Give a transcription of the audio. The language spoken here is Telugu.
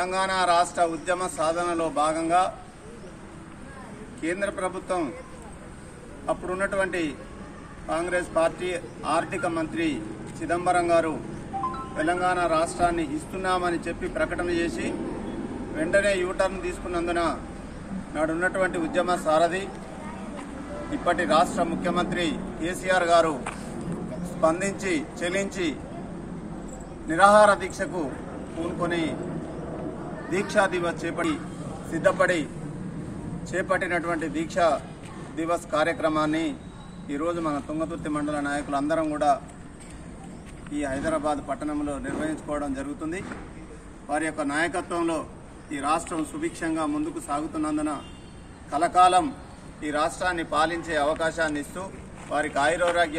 తెలంగాణ రాష్ట్ర ఉద్యమ సాధనలో భాగంగా కేంద్ర ప్రభుత్వం అప్పుడున్నటువంటి కాంగ్రెస్ పార్టీ ఆర్థిక మంత్రి చిదంబరం గారు తెలంగాణ రాష్ట్రాన్ని ఇస్తున్నామని చెప్పి ప్రకటన చేసి వెంటనే యూటర్న్ తీసుకున్నందున నాడున్నటువంటి ఉద్యమ సారథి ఇప్పటి రాష్ట్ర ముఖ్యమంత్రి కేసీఆర్ గారు స్పందించి చెల్లించి నిరాహార దీక్షకు పూనుకొని దీక్షా దివస్ చేపడి సిద్ధపడి చేపట్టినటువంటి దీక్షా దివస్ కార్యక్రమాన్ని ఈరోజు మన తుంగతుర్తి మండల నాయకులందరం కూడా ఈ హైదరాబాద్ పట్టణంలో నిర్వహించుకోవడం జరుగుతుంది వారి యొక్క నాయకత్వంలో ఈ రాష్ట్రం సుభిక్షంగా ముందుకు సాగుతున్నందున కలకాలం ఈ రాష్ట్రాన్ని పాలించే అవకాశాన్ని ఇస్తూ వారికి ఆయురారోగ్య